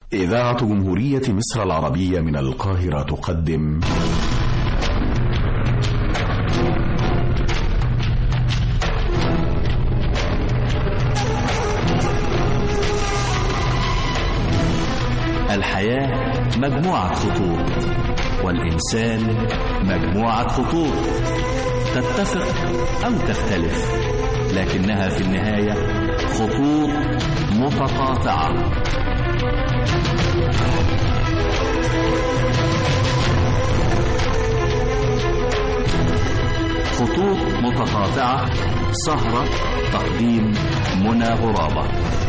إذاعة جمهورية مصر العربية من القاهرة تقدم الحياة مجموعة خطوط والإنسان مجموعة خطوط تتفق أو تختلف لكنها في النهاية خطوط متقاطعة خطوط متقاطعة سهرة تقديم منى غرابة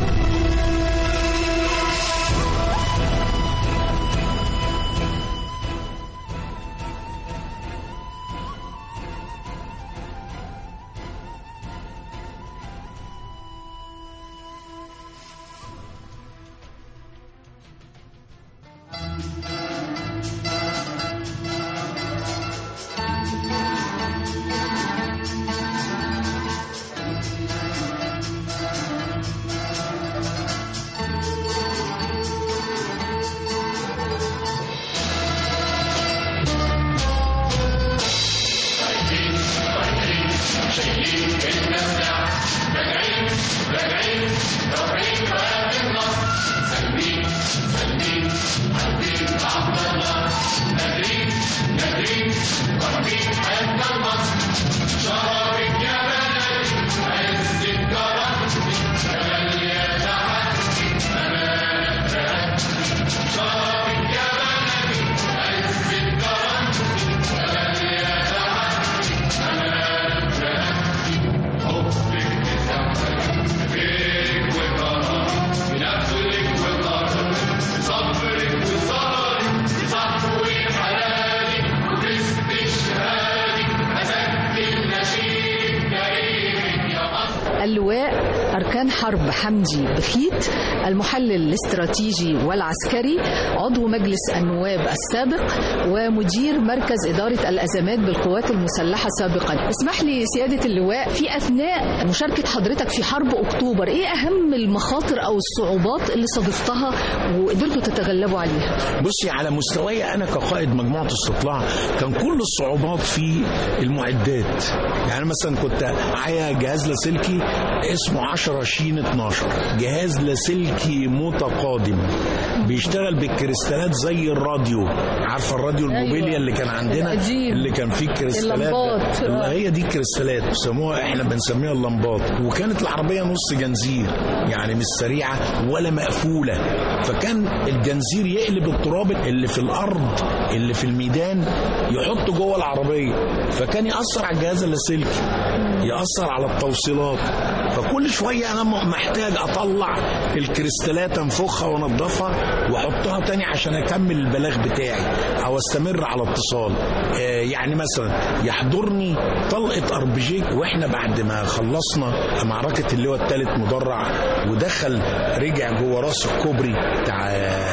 اللواء أركان حرب حمدي بخيت المحلل الاستراتيجي والعسكري عضو مجلس النواب السابق ومدير مركز إدارة الأزمات بالقوات المسلحة سابقا اسمح لي سيادة اللواء في أثناء مشاركة حضرتك في حرب أكتوبر إيه أهم المخاطر أو الصعوبات اللي صادفتها وقدرتوا تتغلبوا عليها بصي على مستواي انا كقائد مجموعه استطلاع كان كل الصعوبات في المعدات يعني مثلا كنت معايا جهاز لاسلكي اسمه 10 شين 12 جهاز لاسلكي متقادم بيشتغل بالكريستالات زي الراديو عارفه الراديو الموبيليا اللي كان عندنا القديم. اللي كان فيه كريستالات اللمبات. اللي هي دي كريستالات بيسموها احنا بنسميها اللمبات وكانت العربيه نص جنزير يعني مش سريعه ولا مقفوله فكان الجنزير يقلب التراب اللي في الارض اللي في الميدان يحطه جوه العربيه فكان ياثر على الجهاز اللاسلكي ياثر على التوصيلات فكل شويه انا م- محتاج اطلع الكريستالات انفخها وانضفها واحطها تاني عشان اكمل البلاغ بتاعي او استمر على اتصال آه يعني مثلا يحضرني طلقه اربجيك واحنا بعد ما خلصنا معركه اللواء الثالث مدرع ودخل رجع جوه راس الكوبري بتاع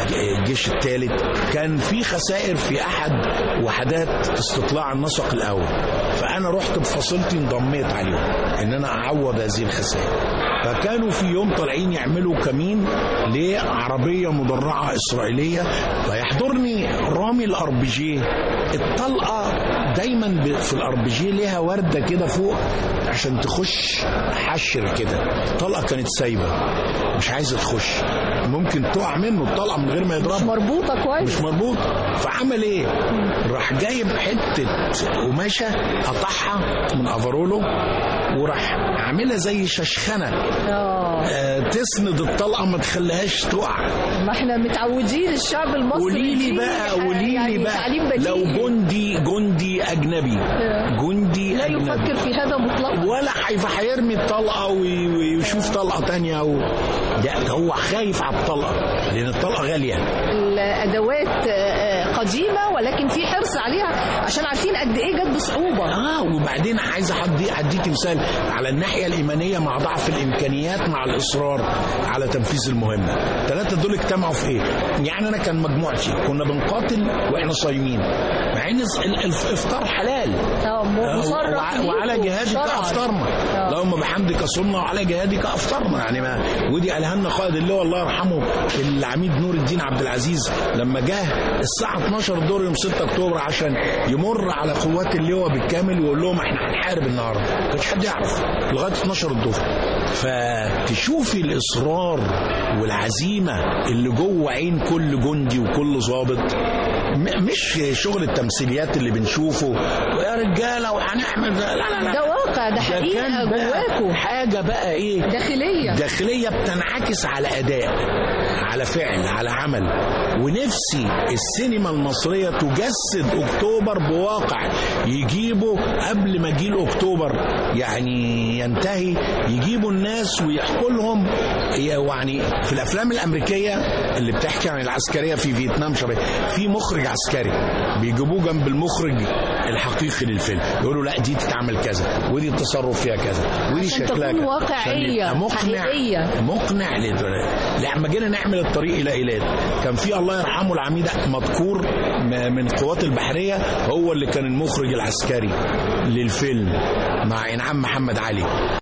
الجيش الثالث كان في خسائر في احد وحدات استطلاع النسق الاول فانا رحت بفصيلتي انضميت عليهم ان انا اعوض هذه الخسائر فكانوا في يوم طالعين يعملوا كمين لعربية مدرعة إسرائيلية فيحضرني رامي الأربجيه الطلقة دايما ب- في الأربجيه ليها وردة كده فوق عشان تخش حشر كده الطلقة كانت سايبة مش عايزة تخش ممكن تقع منه الطلقة من غير ما يضربها مربوطة كويس مش مربوط فعمل ايه راح جايب حته قماشه قطعها من افرولو وراح عاملها زي ششخنه آه آه تسند الطلقه ما تخليهاش تقع ما احنا متعودين الشعب المصري قولي لي دي بقى ح- قولي يعني لي تعليم بقى بديهي. لو جندي جندي اجنبي جندي لا اجنبي يفكر في هذا مطلقا ولا حي- هيرمي الطلقه وي- ويشوف طلقه تانية و... ده هو خايف على الطلقه لان الطلقه غاليه الادوات آه، قديمه ولكن في حرص عليها عشان عارفين قد ايه جت بصعوبه اه وبعدين عايز أحدي اديك مثال على الناحيه الايمانيه مع ضعف الامكانيات مع الاصرار على تنفيذ المهمه الثلاثه دول اجتمعوا في ايه يعني انا كان مجموعتي كنا بنقاتل واحنا صايمين مع ان ال- الافطار حلال اه م- مصرح وع- ليكوا وعلى جهادك شرعاً. افطرنا آه. اللهم بحمدك صمنا وعلى جهادك افطرنا يعني ما ودي قالها لنا قائد اللواء الله يرحمه العميد نور الدين عبد العزيز لما جه الساعه 12 الظهر يوم 6 اكتوبر عشان يمر على قوات اللواء بالكامل ويقول لهم احنا هنحارب النهارده ما كانش حد يعرف لغايه 12 الظهر فتشوفي الاصرار والعزيمه اللي جوه عين كل جندي وكل ضابط م- مش شغل التمثيليات اللي بنشوفه يا رجاله وهنعمل لا لا لا ده واقع ده ده حقيقه كان بقى جواكوا حاجه بقى ايه داخليه داخليه بتنعكس على اداء على فعل على عمل ونفسي السينما المصريه تجسد اكتوبر بواقع يجيبوا قبل ما جيل اكتوبر يعني ينتهي يجيبوا الناس ويحكوا لهم يعني في الافلام الامريكيه اللي بتحكي عن العسكريه في فيتنام شبه في مخرج عسكري بيجيبوه جنب المخرج الحقيقي للفيلم يقولوا لا دي تتعمل كذا ودي التصرف فيها كذا ودي عشان شكلها تكون كذا. واقعية، عشان يبقى مقنع حقيقية. مقنع للدولة لما جينا نعمل الطريق الى ايلات كان في الله يرحمه العميد مذكور م- من القوات البحريه هو اللي كان المخرج العسكري للفيلم مع انعام محمد علي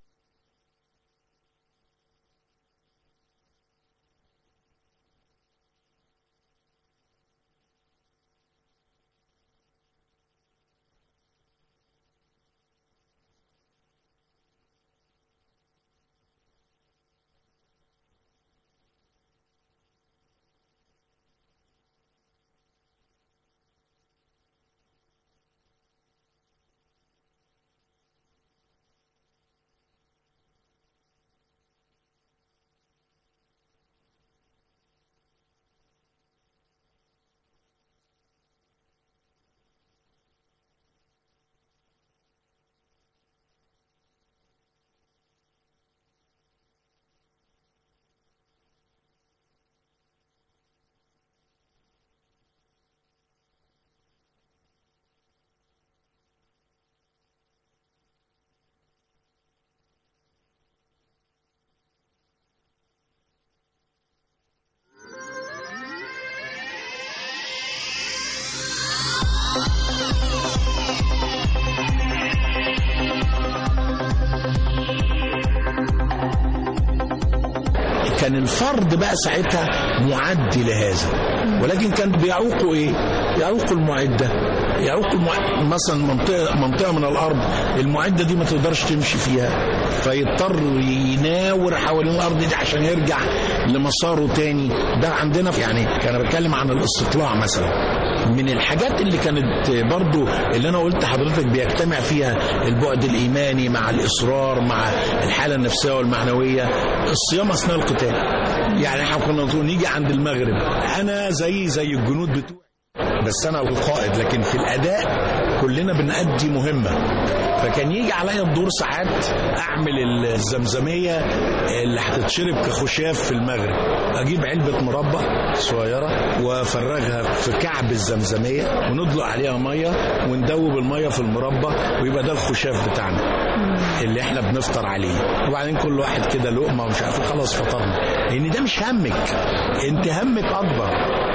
كان الفرد بقى ساعتها معد لهذا ولكن كان بيعوقوا ايه يعوقوا المعده يعوقوا المع... مثلا منطقه منطقه من الارض المعده دي ما تقدرش تمشي فيها فيضطر يناور حوالين الارض دي عشان يرجع لمساره تاني ده عندنا في يعني كان بتكلم عن الاستطلاع مثلا من الحاجات اللي كانت برضو اللي انا قلت حضرتك بيجتمع فيها البعد الايماني مع الاصرار مع الحاله النفسيه والمعنويه الصيام اثناء القتال يعني احنا كنا نقول نيجي عند المغرب انا زي زي الجنود بتوعي بس انا القائد لكن في الاداء كلنا بنأدي مهمه فكان يجي عليا الدور ساعات اعمل الزمزميه اللي هتتشرب كخشاف في المغرب اجيب علبه مربى صغيره وافرغها في كعب الزمزميه ونطلق عليها ميه وندوب الميه في المربى ويبقى ده الخشاف بتاعنا اللي احنا بنفطر عليه وبعدين كل واحد كده لقمه ومش عارف خلاص فطرنا لان ده مش همك انت همك اكبر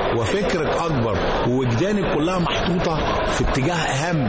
وفكرك اكبر ووجدانك كلها محطوطه في اتجاه اهم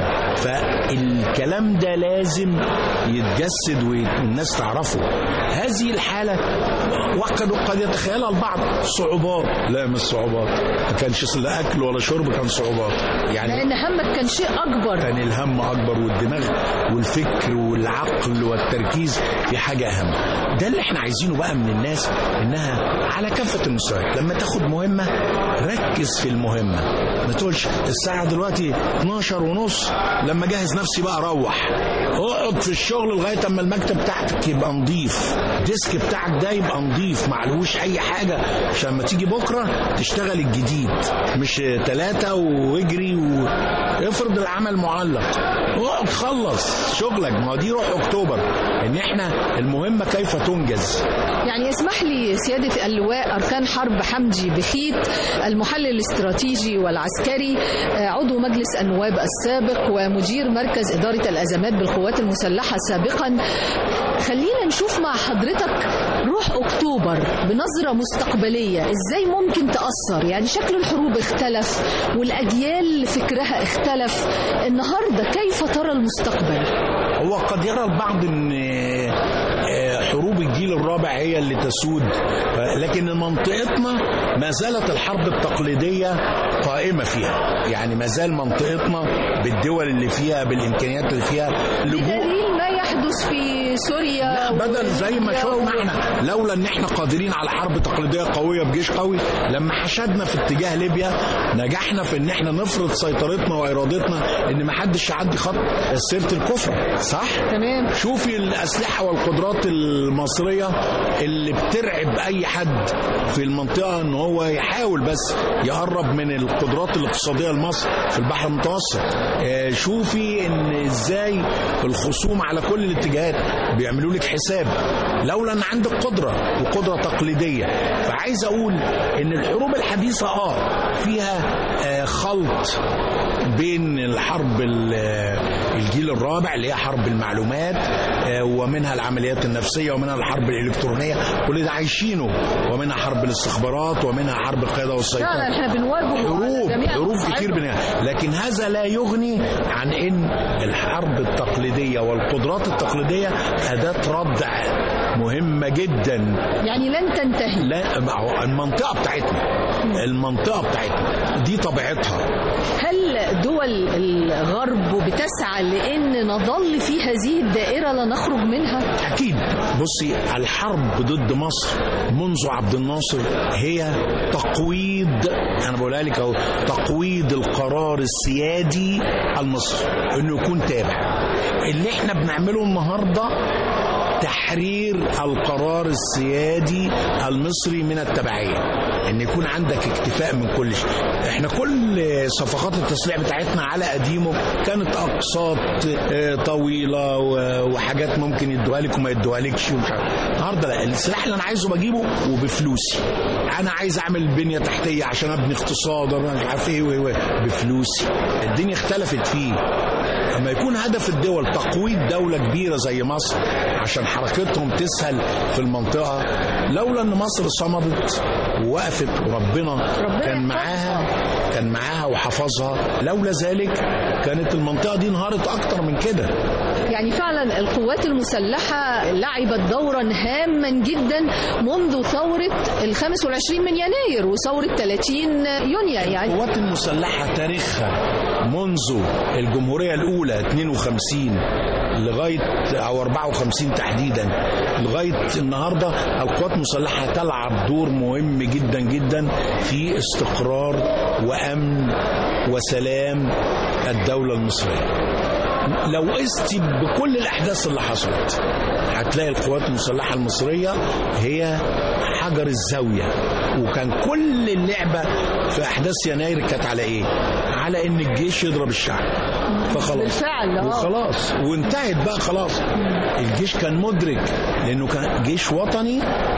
فالكلام ده لازم يتجسد والناس تعرفه هذه الحاله وقد قد يتخيلها البعض صعوبات لا مش صعوبات ما كانش لا اكل ولا شرب كان صعوبات يعني لان همك كان شيء اكبر كان الهم اكبر والدماغ والفكر والعقل والتركيز في حاجه اهم ده اللي احنا عايزينه بقى من الناس انها على كافه المستويات لما تاخد مهمه ركز في المهمه ما تقولش الساعه دلوقتي 12 ونص لما اجهز نفسي بقى اروح اقعد في الشغل لغايه اما المكتب بتاعتك يبقى نظيف الديسك بتاعك ده يبقى نظيف معلهوش اي حاجه عشان لما تيجي بكره تشتغل الجديد مش ثلاثه واجري و... افرض العمل معلق اقعد خلص شغلك ما دي روح اكتوبر ان احنا المهمه كيف تنجز يعني اسمح لي سيادة اللواء أركان حرب حمدي بخيت المحلل الاستراتيجي والعسكري العسكري آه، عضو مجلس النواب السابق ومدير مركز إدارة الأزمات بالقوات المسلحة سابقا خلينا نشوف مع حضرتك روح أكتوبر بنظرة مستقبلية إزاي ممكن تأثر يعني شكل الحروب اختلف والأجيال فكرها اختلف النهاردة كيف ترى المستقبل؟ هو قد يرى البعض ان آه، حروب الجيل الرابع هي اللي تسود آه، لكن منطقتنا ما زالت الحرب التقليديه قائمه فيها يعني ما زال منطقتنا بالدول اللي فيها بالامكانيات اللي فيها لجوء بدليل ما يحدث في سوريا لا بدل زي ما شفنا احنا لولا ان احنا قادرين على حرب تقليديه قويه بجيش قوي لما حشدنا في اتجاه ليبيا نجحنا في ان احنا نفرض سيطرتنا وارادتنا ان ما حدش يعدي خط سيره الكفر صح؟ تمام شوفي الأسلحة والقدرات المصرية اللي بترعب أي حد في المنطقة إن هو يحاول بس يقرب من القدرات الاقتصادية لمصر في البحر المتوسط آه، شوفي إن إزاي الخصوم على كل الاتجاهات بيعملوا لك حساب لولا إن عندك قدرة وقدرة تقليدية فعايز أقول إن الحروب الحديثة آه فيها آه، خلط بين الحرب ال- الجيل الرابع اللي هي حرب المعلومات آه، ومنها العمليات النفسية ومنها الحرب الإلكترونية كل ده عايشينه ومنها حرب الاستخبارات ومنها حرب القيادة والسيطرة فعلا احنا بنواجه حروب حروب كتير بنها لكن هذا لا يغني عن ان الحرب التقليديه والقدرات التقليديه اداه ردع مهمه جدا يعني لن تنتهي لا ما هو المنطقه بتاعتنا المنطقه بتاعتنا دي طبيعتها هل دول الغرب بتسعى لان نظل في هذه الدائره لا نخرج منها اكيد بصي الحرب ضد مصر منذ عبد الناصر هي تقويض انا بقولها لك اهو تقويض القرار السيادي المصري انه يكون تابع اللي احنا بنعمله النهارده تحرير القرار السيادي المصري من التبعيه ان يكون عندك اكتفاء من كل شيء احنا كل صفقات التسليح بتاعتنا على قديمه كانت اقساط آه، طويله و- وحاجات ممكن يدوها لك وما يدوها لكش ومش عارف النهارده لا السلاح اللي انا عايزه بجيبه وبفلوسي انا عايز اعمل بنيه تحتيه عشان ابني اقتصاد وأنا مش عارف ايه و- و- بفلوسي الدنيا اختلفت فيه لما يكون هدف الدول تقويض دولة كبيرة زي مصر عشان حركتهم تسهل في المنطقة لولا ان مصر صمدت ووقفت وربنا ربنا كان معاها كان معاها وحفظها لولا ذلك كانت المنطقة دي انهارت اكتر من كده يعني فعلا القوات المسلحة لعبت دورا هاما جدا منذ ثورة ال 25 من يناير وثورة 30 يونيو يعني القوات المسلحة تاريخها منذ الجمهورية الأولى 52 لغاية أو 54 تحديدا لغاية النهاردة القوات المسلحة تلعب دور مهم جدا جدا في استقرار وأمن وسلام الدولة المصرية لو قست بكل الأحداث اللي حصلت هتلاقي القوات المسلحة المصرية هي حجر الزاوية وكان كل اللعبة في أحداث يناير كانت على إيه؟ على إن الجيش يضرب الشعب فخلاص بالفعل اه وخلاص وانتهت بقى خلاص الجيش كان مدرك لأنه كان جيش وطني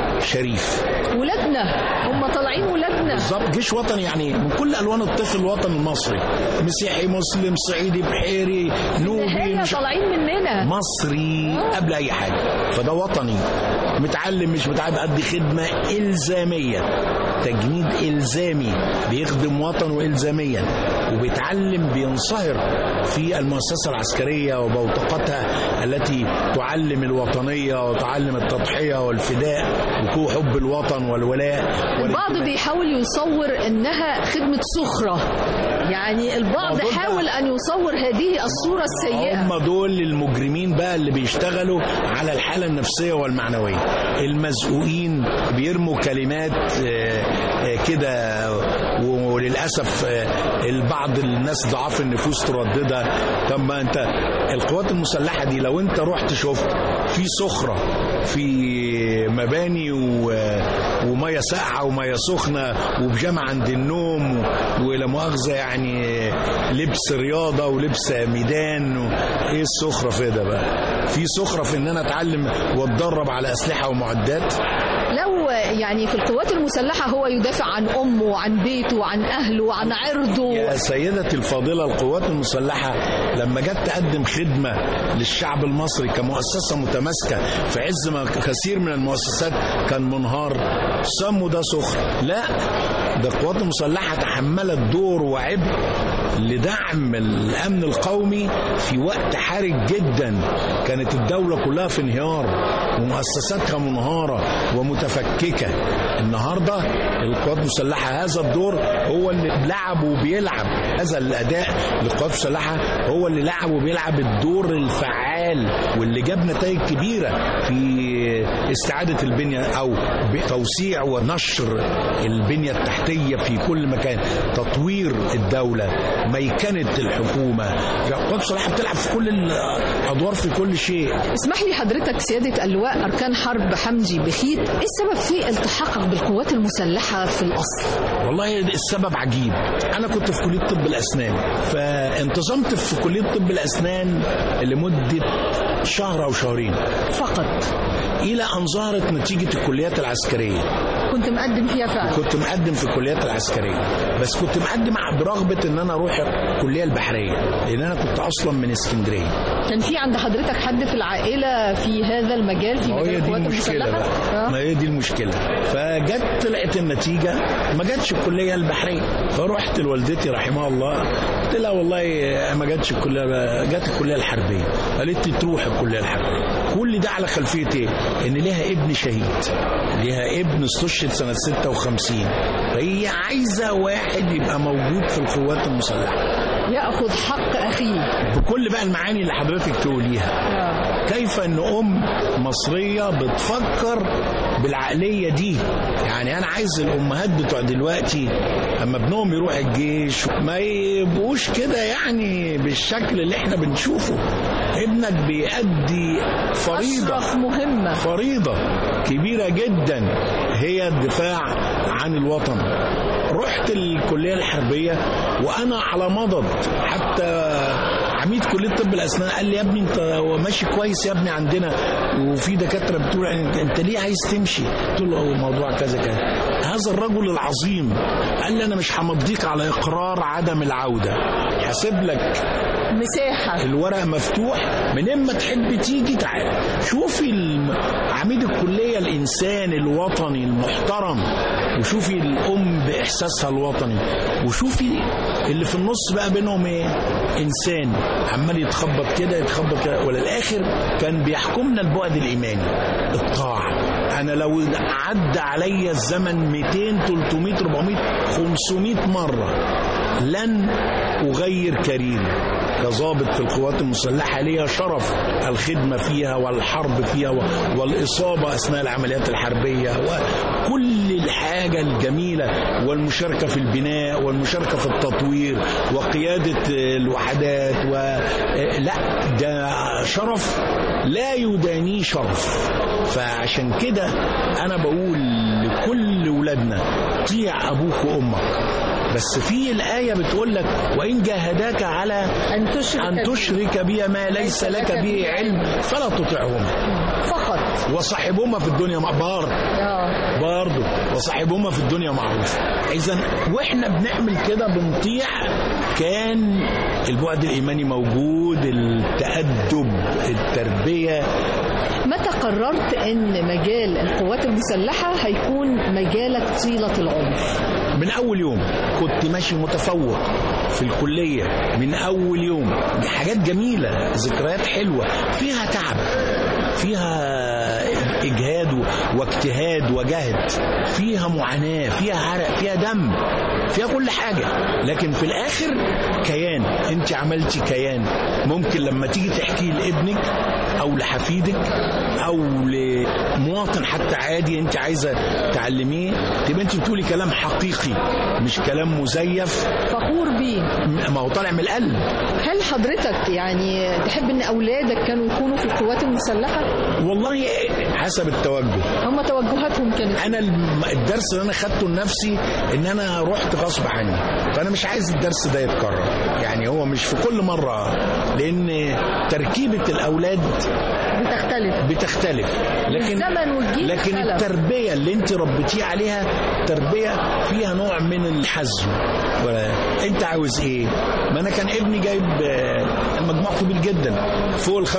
شريف ولادنا هم طالعين ولادنا بالظبط جيش وطني يعني من كل الوان الطفل الوطني المصري مسيحي مسلم صعيدي بحيري نوبي هي مش طالعين مننا مصري قبل اي حاجه فده وطني متعلم مش متعلم قد خدمه الزاميه تجنيد الزامي بيخدم وطنه الزاميا وبيتعلم بينصهر في المؤسسه العسكريه وبوتقتها التي تعلم الوطنيه وتعلم التضحيه والفداء وحب الوطن والولاء البعض والانتماء. بيحاول يصور انها خدمة سخرة يعني البعض ما دول حاول بقى- ان يصور هذه الصورة السيئة هم دول المجرمين بقى اللي بيشتغلوا على الحالة النفسية والمعنوية المزقوقين بيرموا كلمات آه، آه، كده وللأسف آه، البعض الناس ضعاف النفوس ترددها طب ما انت القوات المسلحة دي لو انت رحت شفت في سخرة في مباني و... وميه ساقعه وميه سخنه وبيجامه عند النوم و... ولا مؤاخذه يعني لبس رياضه ولبس ميدان و... ايه السخره في ده بقى؟ في سخره في ان انا اتعلم واتدرب على اسلحه ومعدات لو يعني في القوات المسلحة هو يدافع عن أمه وعن بيته وعن أهله وعن عرضه يا سيدتي الفاضلة القوات المسلحة لما جت تقدم خدمة للشعب المصري كمؤسسة متماسكة في عز ما كثير من المؤسسات كان منهار سموا ده سخر لا ده القوات المسلحة تحملت دور وعبء لدعم الأمن القومي في وقت حرج جدا كانت الدولة كلها في انهيار ومؤسساتها منهارة ومتفككة النهاردة القوات المسلحة هذا الدور هو اللي لعب وبيلعب هذا الأداء للقوات المسلحة هو اللي لعب وبيلعب الدور الفعال واللي جاب نتائج كبيرة في استعادة البنية أو بتوسيع ونشر البنية التحتية في كل مكان تطوير الدولة ميكنة الحكومة القوات المسلحة بتلعب في كل الأدوار في كل شيء اسمح لي حضرتك سيادة اللواء أركان حرب حمدي بخيت إيه السبب في التحاقك بالقوات المسلحة في الأصل؟ والله السبب عجيب انا كنت في كليه طب الاسنان فانتظمت في كليه طب الاسنان لمده شهر او شهرين فقط الى ان ظهرت نتيجه الكليات العسكريه كنت مقدم فيها فعلا كنت مقدم في الكليات العسكريه بس كنت مقدم برغبه ان انا اروح الكليه البحريه لان انا كنت اصلا من اسكندريه كان في عند حضرتك حد في العائلة في هذا المجال في ما مجال هي دي القوات المشكله المسلحة؟ بقى ما آه. هي دي المشكله فجت طلعت النتيجه ما جاتش الكليه البحريه فرحت لوالدتي رحمها الله قلت لها والله ما جاتش الكليه جت الكليه الحربيه قالت لي تروح الكليه الحربيه كل ده على خلفيه ايه؟ ان ليها ابن شهيد ليها ابن استشهد سنه 56 فهي عايزه واحد يبقى موجود في القوات المسلحه يأخذ حق أخيه بكل بقى المعاني اللي حضرتك تقوليها آه. كيف ان ام مصريه بتفكر بالعقليه دي يعني انا عايز الامهات بتوع دلوقتي اما ابنهم يروح الجيش ما يبقوش كده يعني بالشكل اللي احنا بنشوفه ابنك بيأدي فريضه أشرف مهمة فريضة كبيرة جدا هي الدفاع عن الوطن رحت الكلية الحربية وأنا على مضض حتى عميد كلية طب الأسنان قال لي يا ابني أنت ماشي كويس يا ابني عندنا وفي دكاترة بتقول أنت, انت ليه عايز تمشي؟ قلت له هو الموضوع كذا كذا هذا الرجل العظيم قال لي أنا مش همضيك على إقرار عدم العودة هسيب لك مساحة الورق مفتوح من اما تحب تيجي تعال شوفي الم- عميد الكليه الانسان الوطني المحترم وشوفي الام باحساسها الوطني وشوفي اللي في النص بقى بينهم ايه انسان عمال يتخبط كده يتخبط كده وللاخر كان بيحكمنا البعد الايماني الطاعه انا لو عدى عليا الزمن 200 300 400 500 مره لن أغير كاريري كظابط في القوات المسلحة ليا شرف الخدمة فيها والحرب فيها و- والإصابة أثناء العمليات الحربية وكل الحاجة الجميلة والمشاركة في البناء والمشاركة في التطوير وقيادة الوحدات و... لا ده شرف لا يدانيه شرف فعشان كده أنا بقول لكل ولادنا طيع أبوك وأمك بس في الآية بتقول لك وإن جاهداك على أن تشرك أن تشرك بي ما ليس لك به علم فلا تطعهما فقط وصاحبهما في الدنيا مقبار آه. برضه وصاحبهما في الدنيا معروف إذا وإحنا بنعمل كده بنطيع كان البعد الإيماني موجود التأدب التربية متى قررت ان مجال القوات المسلحة هيكون مجالك طيلة العمر من اول يوم كنت ماشي متفوق في الكليه من اول يوم حاجات جميله ذكريات حلوه فيها تعب فيها اجهاد و- واجتهاد وجهد فيها معاناه فيها عرق فيها دم فيها كل حاجه لكن في الاخر كيان انت عملتي كيان ممكن لما تيجي تحكي لابنك او لحفيدك او لمواطن حتى عادي انت عايزه تعلميه تبقى انت بتقولي كلام حقيقي مش كلام مزيف فخور بيه ما هو طالع من القلب هل حضرتك يعني تحب ان اولادك كانوا يكونوا في القوات المسلحة والله حسب التوجه هم توجهاتهم كانت انا الم- الدرس اللي انا خدته لنفسي ان انا رحت غصب عني فانا مش عايز الدرس ده يتكرر يعني هو مش في كل مره لان تركيبه الاولاد بتختلف بتختلف لكن الزمن والجيل لكن اختلف. التربيه اللي انت ربيتيه عليها تربيه فيها نوع من الحزم ولا انت عاوز ايه ما انا كان ابني جايب آه، المجموع كبير جدا فوق ال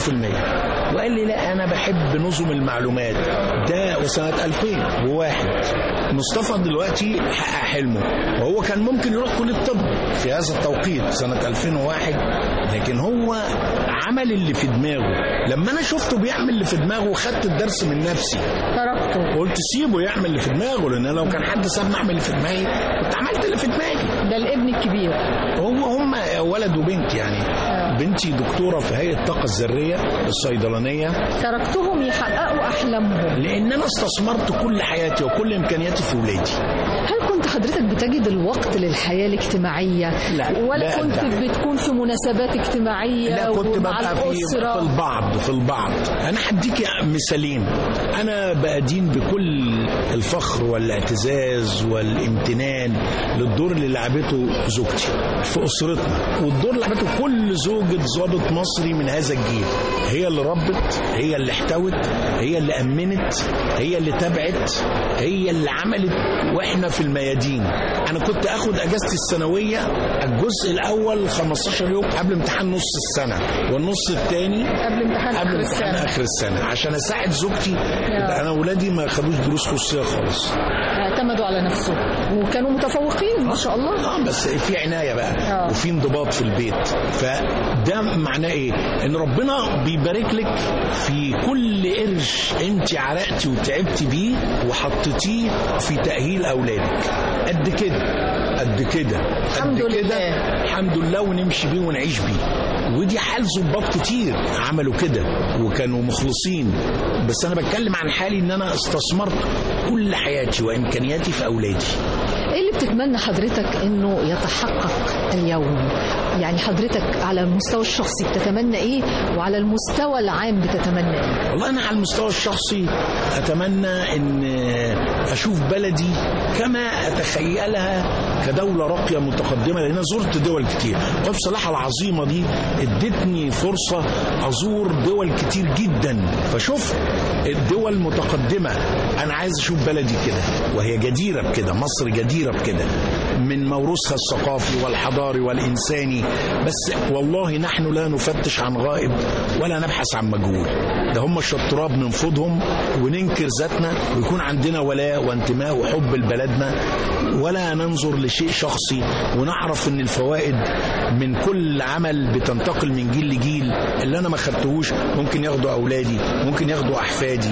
95% وقال لي لا انا بحب نظم المعلومات ده سنه 2001 مصطفى دلوقتي حقق حلمه وهو كان ممكن يروح كليه الطب في هذا التوقيت سنه 2001 لكن هو عمل اللي في دماغه لما انا شفته بيعمل اللي في دماغه خدت الدرس من نفسي تركته قلت سيبه يعمل اللي في دماغه لان لو كان حد سابني اعمل اللي في دماغي كنت عملت اللي في دماغي ده الابن الكبير هو هم ولد وبنت يعني بنتي دكتوره في هيئه الطاقه الذريه الصيدلانيه تركتهم يحققوا احلامهم لان انا استثمرت كل حياتي وكل امكانياتي في ولادي هل كنت حضرتك بتجد الوقت للحياه الاجتماعيه لا، ولا لا كنت أدعي. بتكون في مناسبات اجتماعيه لا كنت ومع ببقى في, في الاسره البعض في البعض انا هديك مثالين انا بأدين بكل الفخر والاعتزاز والامتنان للدور اللي لعبته زوجتي في اسرتنا والدور اللي لعبته كل زوجة ضابط مصري من هذا الجيل هي اللي ربت هي اللي احتوت هي اللي امنت هي اللي تبعت هي اللي عملت واحنا في الميادين انا كنت اخد اجازتي السنويه الجزء الاول 15 يوم قبل امتحان نص السنه والنص الثاني قبل امتحان قبل اخر امتحان السنه اخر السنه عشان اساعد زوجتي يبقى انا اولادي ما خدوش دروس خصوصيه خالص اعتمدوا على نفسهم وكانوا متفوقين ما شاء الله اه بس في عنايه بقى آه. وفي انضباط في البيت فده معناه ايه ان ربنا بيبارك لك في كل قرش انت عرقتي وتعبتي بيه وحطيتيه في تاهيل اولادك قد كده قد كده الحمد قد كده لله. الحمد لله ونمشي بيه ونعيش بيه ودي حال ظباط كتير عملوا كده وكانوا مخلصين بس انا بتكلم عن حالي ان انا استثمرت كل حياتي وامكانياتي في اولادي ايه اللي بتتمنى حضرتك انه يتحقق اليوم يعني حضرتك على المستوى الشخصي بتتمنى ايه وعلى المستوى العام بتتمنى ايه والله انا على المستوى الشخصي اتمنى ان اشوف بلدي كما اتخيلها كدوله راقيه متقدمه لان أنا زرت دول كتير قطب صلاح العظيمه دي ادتني فرصه ازور دول كتير جدا فشوف الدول متقدمه انا عايز اشوف بلدي كده وهي جديره بكده مصر جديره بكده من موروثها الثقافي والحضاري والانساني بس والله نحن لا نفتش عن غائب ولا نبحث عن مجهول ده هم الشطراب ننفضهم وننكر ذاتنا ويكون عندنا ولاء وانتماء وحب لبلدنا ولا ننظر لشيء شخصي ونعرف ان الفوائد من كل عمل بتنتقل من جيل لجيل اللي انا ما خدتهوش ممكن ياخدوا اولادي ممكن ياخدوا احفادي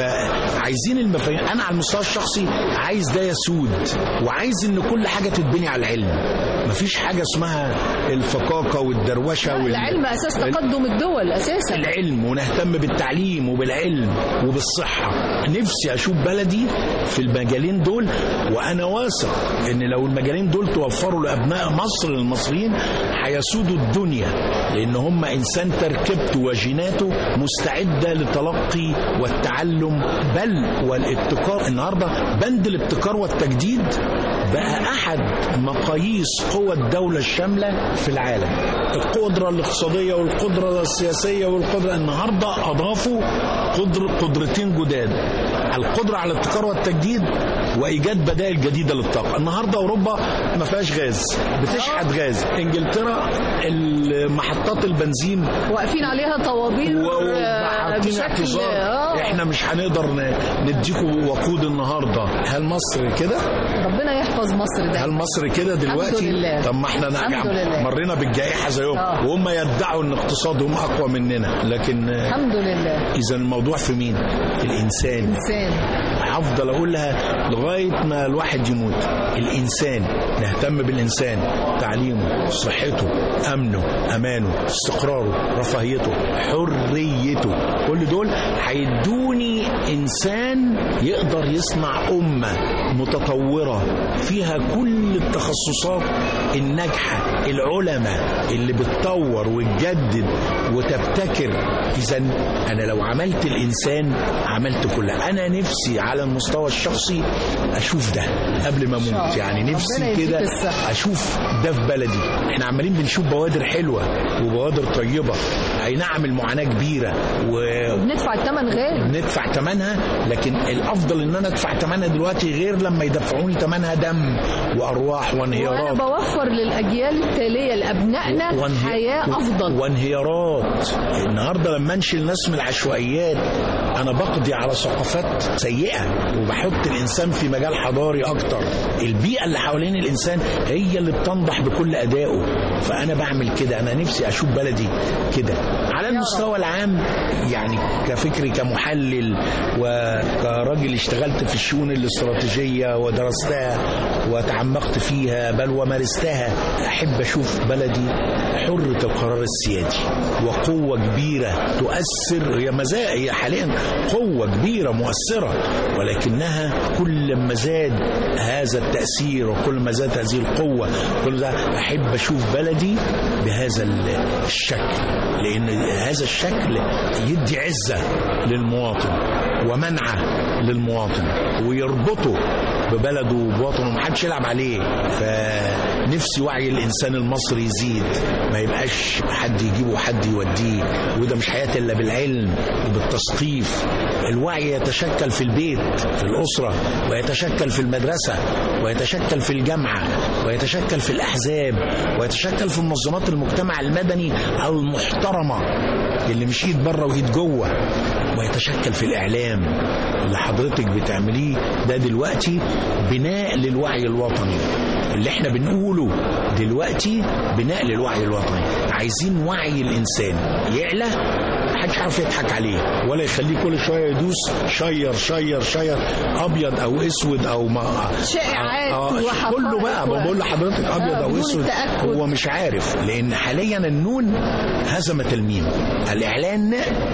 فعايزين المفاهيم انا على المستوى الشخصي عايز ده يسود وعايز ان كل حاجه تتبني على العلم مفيش حاجه اسمها الفقاقه والدروشه وال... العلم اساس تقدم الدول اساسا العلم ونهتم بالتعليم وبالعلم وبالصحة نفسي أشوف بلدي في المجالين دول وأنا واثق إن لو المجالين دول توفروا لأبناء مصر المصريين هيسودوا الدنيا لأن هم إنسان تركيبته وجيناته مستعدة للتلقي والتعلم بل والابتكار النهاردة بند الابتكار والتجديد بقى أحد مقاييس قوى الدولة الشاملة في العالم القدرة الاقتصادية والقدرة السياسية والقدرة النهاردة أضافوا قدر قدرتين جداد القدرة على الابتكار والتجديد وإيجاد بدائل جديدة للطاقة النهاردة أوروبا ما فيهاش غاز بتشحت غاز إنجلترا محطات البنزين واقفين عليها طوابير آه، وحاطين بشكل اعتذار آه. احنا مش هنقدر ن- نديكوا وقود النهارده هل مصر كده ربنا يحفظ مصر ده هل مصر كده دلوقتي لله. طب ما احنا الحمد نعم لله. مرينا بالجائحه زيهم آه. وهم يدعوا ان اقتصادهم اقوى مننا لكن آه، الحمد لله اذا الموضوع في مين في الانسان انسان هفضل اقول لها لغايه ما الواحد يموت الانسان نهتم بالانسان تعليمه صحته امنه امانه استقراره رفاهيته حريته كل دول هيدوني انسان يقدر يصنع امه متطوره فيها كل التخصصات الناجحه العلماء اللي بتطور وتجدد وتبتكر اذا انا لو عملت الانسان عملت كل انا نفسي على المستوى الشخصي اشوف ده قبل ما شاء اموت الله. يعني ربنا نفسي يديك كده الصحة. اشوف ده في بلدي احنا عمالين بنشوف بوادر حلوه وبوادر طيبه اي نعم المعاناه كبيره و بندفع الثمن غالي ندفع ثمنها لكن الافضل ان انا ادفع ثمنها دلوقتي غير لما يدفعوني ثمنها دم وارواح وانا وانهيارات بوفر للاجيال التاليه لابنائنا وانهي- حياه افضل وانهيارات النهارده لما انشل ناس من العشوائيات انا بقضي على ثقافات سيئه وبحط الانسان في مجال حضاري اكتر البيئه اللي حوالين الانسان هي اللي بتنضح بكل ادائه فانا بعمل كده انا نفسي اشوف بلدي كده على المستوى العام يعني كفكري كمحلل وكراجل اشتغلت في الشؤون الاستراتيجيه ودرستها وتعمقت فيها بل ومارستها احب اشوف بلدي حرة القرار السيادي وقوة كبيرة تؤثر هي مزايا هي حاليا قوة كبيرة مؤثرة ولكنها كل ما زاد هذا التأثير وكل ما زاد هذه القوة كل ده أحب أشوف بلدي بهذا الشكل لأن هذا الشكل يدي عزة للمواطن ومنعه للمواطن ويربطه ببلده وبوطنه محدش يلعب عليه فنفسي وعي الانسان المصري يزيد ما يبقاش حد يجيبه وحد يوديه وده مش حياه الا بالعلم وبالتثقيف الوعي يتشكل في البيت في الاسره ويتشكل في المدرسه ويتشكل في الجامعه ويتشكل في الاحزاب ويتشكل في منظمات المجتمع المدني المحترمه اللي مش ايد بره وايد جوه ويتشكل في الاعلام اللي حضرتك بتعمليه ده دلوقتي بناء للوعي الوطني اللي احنا بنقوله دلوقتي بناء للوعي الوطني عايزين وعي الانسان يعلى محدش عارف يضحك عليه ولا يخليه كل شويه يدوس شير شير شير ابيض او اسود او ما شائعات وحقائق كله بقى ما بقول لحضرتك ابيض آه، او بدون اسود التأكد. هو مش عارف لان حاليا النون هزمت الميم الاعلان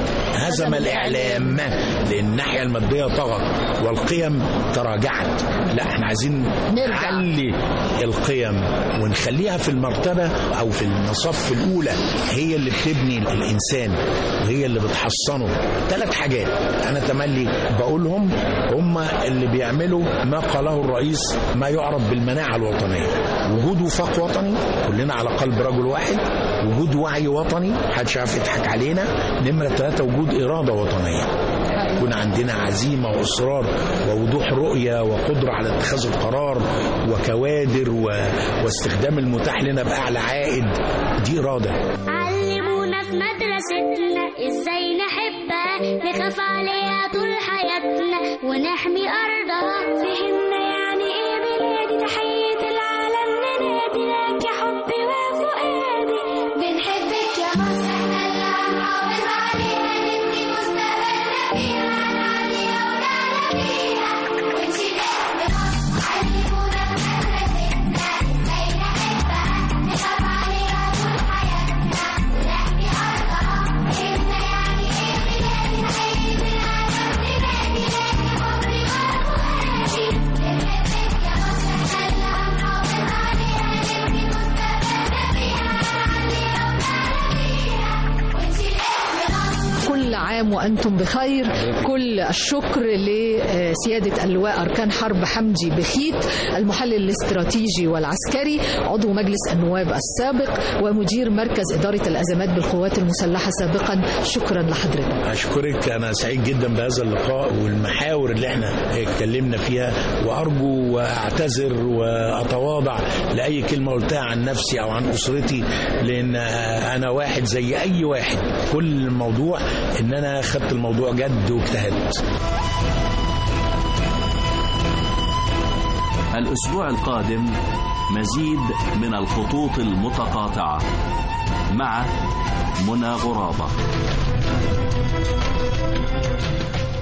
هزم الاعلام لان الناحيه الماديه طغت والقيم تراجعت لا احنا عايزين نرجع. نعلي القيم ونخليها في المرتبه او في المصف الاولى هي اللي بتبني الانسان وهي اللي بتحصنه ثلاث حاجات انا تملي بقولهم هم اللي بيعملوا ما قاله الرئيس ما يعرف بالمناعه الوطنيه وجود وفاق وطني كلنا على قلب رجل واحد وجود وعي وطني محدش عارف يضحك علينا نمره ثلاثه وجود اراده وطنيه يكون عندنا عزيمه واصرار ووضوح رؤيه وقدره على اتخاذ القرار وكوادر و... واستخدام المتاح لنا باعلى عائد دي اراده علمونا في مدرستنا ازاي نحبها نخاف عليها طول حياتنا ونحمي ارضها فهمنا يعني ايه بلادي تحية العالم ننادي لك يا حبي وفؤادي بنحبك يا مصر احنا اللي هنحافظ عليها نبني مستقبلنا فيها هنعلي اولادنا فيها ونشيل اسم مصر علمونا في مدرستنا ازاي نحبها نخاف عليها طول حياتنا ونحمي ارضها فهمنا يعني ايه بلادي تحية العالم ننادي لك يا حبي وفؤادي بنحبك يا مصر احنا اللي هنحافظ عليها نبني مستقبلنا فيها هنعلي اولادنا فيها ونشيل اسم مصر كل عام وأنتم بخير كل الشكر لسيادة اللواء أركان حرب حمدي بخيت المحلل الاستراتيجي والعسكري عضو مجلس النواب السابق ومدير مركز إدارة الأزمات بالقوات المسلحة سابقا شكرا لحضرتك أشكرك أنا سعيد جدا بهذا اللقاء والمحاور اللي احنا اتكلمنا فيها وأرجو وأعتذر وأتواضع لأي كلمة قلتها عن نفسي أو عن أسرتي لأن أنا واحد زي أي واحد كل الموضوع إن أنا خدت الموضوع جد واجتهدت الأسبوع القادم مزيد من الخطوط المتقاطعة مع منى غرابة